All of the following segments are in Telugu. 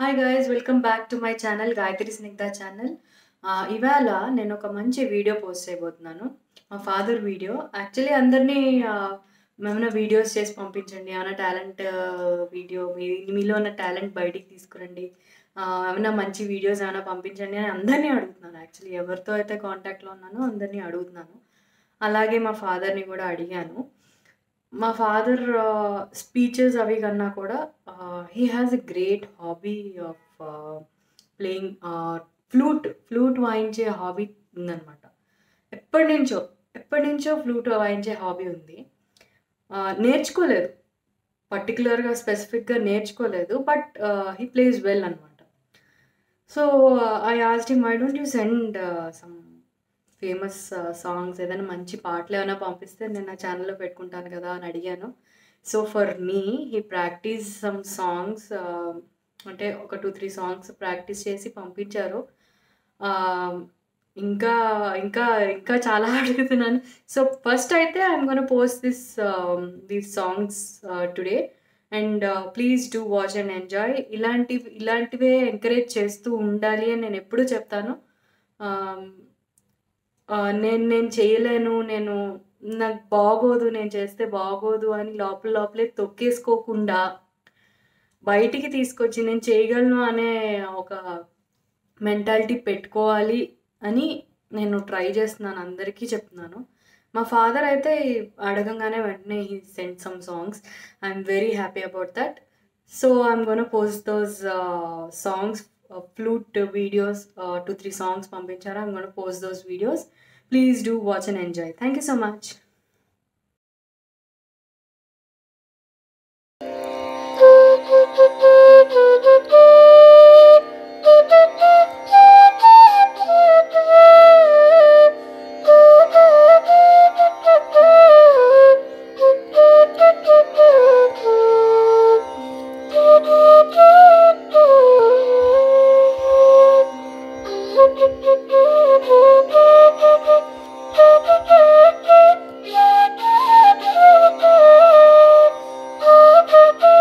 Hi guys welcome back to my channel Gayathri Snigdha channel ఇవాళ నేను ఒక మంచి వీడియో పోస్ట్ చేయబోతున్నాను మా ఫాదర్ వీడియో యాక్చువల్లీ అందరినీ ఏమైనా వీడియోస్ చేసి పంపించండి ఏమైనా టాలెంట్ వీడియో మీ మీలో ఉన్న టాలెంట్ బయటికి తీసుకురండి ఆ, ఏమైనా మంచి వీడియోస్ ఏమైనా పంపించండి అని అందరినీ అడుగుతున్నాను యాక్చువల్లీ ఎవరితో అయితే కాంటాక్ట్లో ఉన్నానో అందరినీ అడుగుతున్నాను అలాగే మా ఫాదర్ని కూడా అడిగాను మా ఫాదర్ స్పీచెస్ అవి కన్నా కూడా he has a great hobby of playing flute flute వాయించే హాబీ ఉందన్నమాట ఎప్పటి నుంచో ఎప్పటి నుంచో ఫ్లూట్ వాయించే హాబీ ఉంది ఆ, నేర్చుకోలేదు పర్టికులర్గా స్పెసిఫిక్గా నేర్చుకోలేదు బట్ హీ ప్లేస్ వెల్ అనమాట so I asked him I don't you send some famous songs ఏదైనా మంచి పాటలు ఏమైనా పంపిస్తే నేను నా ఛానల్లో పెట్టుకుంటాను కదా అని అడిగాను so for me he practice some songs అంటే ఒక టూ త్రీ సాంగ్స్ ప్రాక్టీస్ చేసి పంపించారు ఆ, ఇంకా ఇంకా ఇంకా చాలా అడుగుతున్నాను సో ఫస్ట్ అయితే I'm gonna post this these songs today and please do watch and enjoy ఇలాంటివి ఇలాంటివే ఎంకరేజ్ చేస్తూ ఉండాలి అని నేను ఎప్పుడూ చెప్తాను Um, ఆ, నేను నేను చేయలేను నేను నాకు బాగోదు నేను చేస్తే బాగోదు అని లోపల లోపలే తొక్కేసుకోకుండా బయటికి తీసుకొచ్చి నేను చేయగలను అనే ఒక మెంటాలిటీ పెట్టుకోవాలి అని నేను ట్రై చేస్తున్నాను అందరికీ చెప్తున్నాను మా ఫాదర్ అయితే అడగంగానే వెంటనే he send some songs I'm very happy about that so I'm gonna post those songs flute videos two three songs పంపించారు I'm gonna post those videos please do watch and enjoy thank you so much Thank you.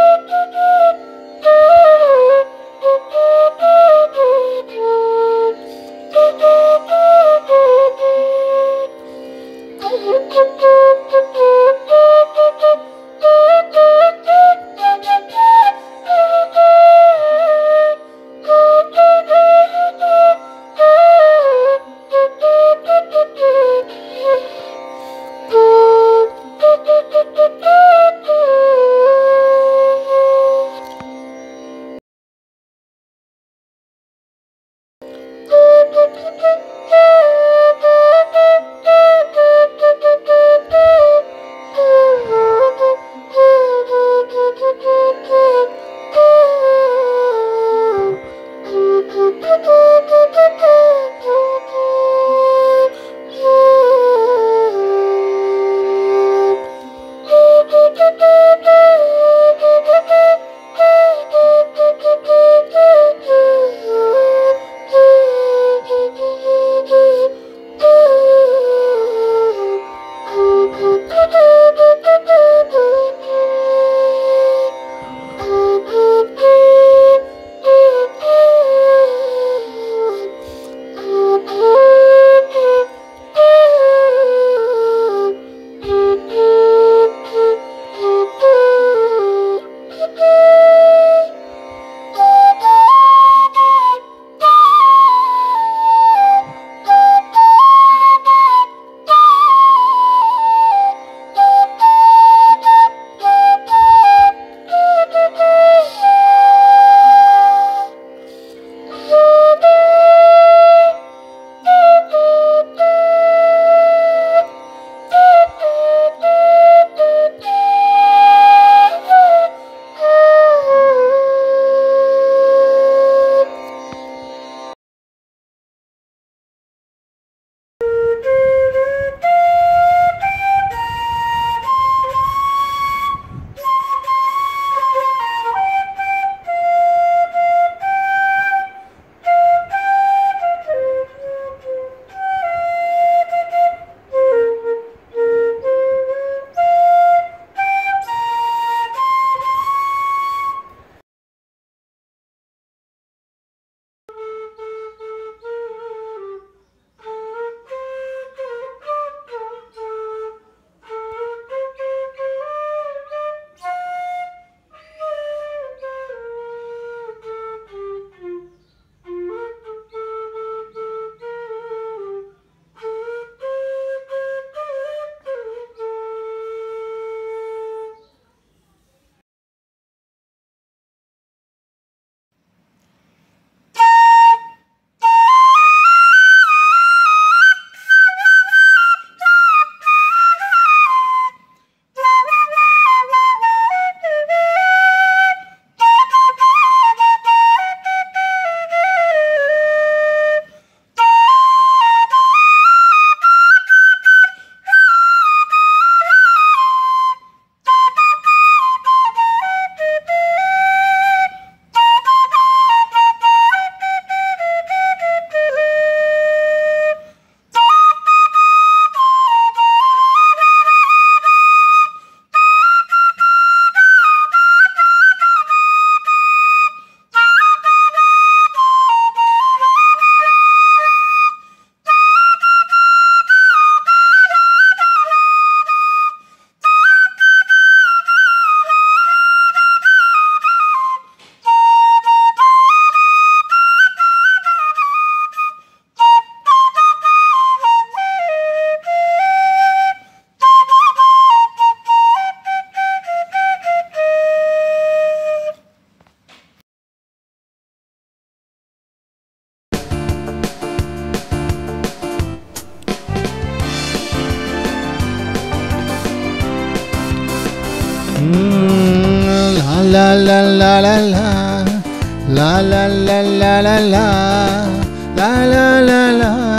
La la la la la la la la la la